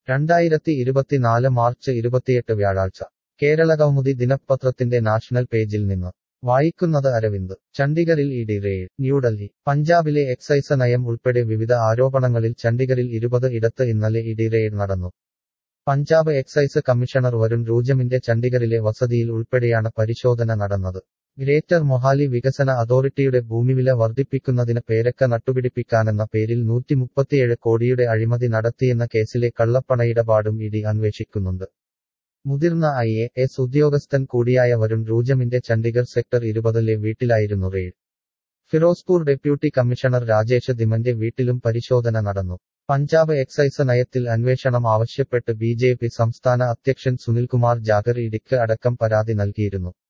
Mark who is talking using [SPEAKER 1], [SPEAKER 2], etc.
[SPEAKER 1] രണ്ടായിരത്തി ഇരുപത്തിനാല് മാർച്ച് ഇരുപത്തിയെട്ട് വ്യാഴാഴ്ച കേരള കൗമുദി ദിനപത്രത്തിന്റെ നാഷണൽ പേജിൽ നിന്ന് വായിക്കുന്നത് അരവിന്ദ് ചണ്ഡിഗറിൽ ഇ ഡി റെയ്ഡ് ന്യൂഡൽഹി പഞ്ചാബിലെ എക്സൈസ് നയം ഉൾപ്പെടെ വിവിധ ആരോപണങ്ങളിൽ ചണ്ഡിഗറിൽ ഇരുപത് ഇടത്ത് ഇന്നലെ ഇ ഡി റെയ്ഡ് നടന്നു പഞ്ചാബ് എക്സൈസ് കമ്മീഷണർ വരുൺ റൂജമിന്റെ ചണ്ഡിഗറിലെ വസതിയിൽ ഉൾപ്പെടെയാണ് പരിശോധന നടന്നത് ഗ്രേറ്റർ മൊഹാലി വികസന അതോറിറ്റിയുടെ ഭൂമിവില വർദ്ധിപ്പിക്കുന്നതിന് പേരക്ക നട്ടുപിടിപ്പിക്കാനെന്ന പേരിൽ നൂറ്റിമുപ്പത്തിയേഴ് കോടിയുടെ അഴിമതി നടത്തിയെന്ന കേസിലെ കള്ളപ്പണയിടപാടും ഇഡി അന്വേഷിക്കുന്നുണ്ട് മുതിർന്ന ഐ എ എസ് ഉദ്യോഗസ്ഥൻ കൂടിയായ വരുൺ റൂജമിന്റെ ചണ്ഡിഗർ സെക്ടർ ഇരുപതിലെ വീട്ടിലായിരുന്നു raid Ferozepur deputy commissioner Rajesh ദിമന്റെ വീട്ടിലും പരിശോധന നടന്നു പഞ്ചാബ് എക്സൈസ് നയത്തിൽ അന്വേഷണം ആവശ്യപ്പെട്ട് ബി ജെ പി സംസ്ഥാന അധ്യക്ഷൻ സുനിൽകുമാർ ജാഗർ ഇഡിക്ക് അടക്കം പരാതി നൽകിയിരുന്നു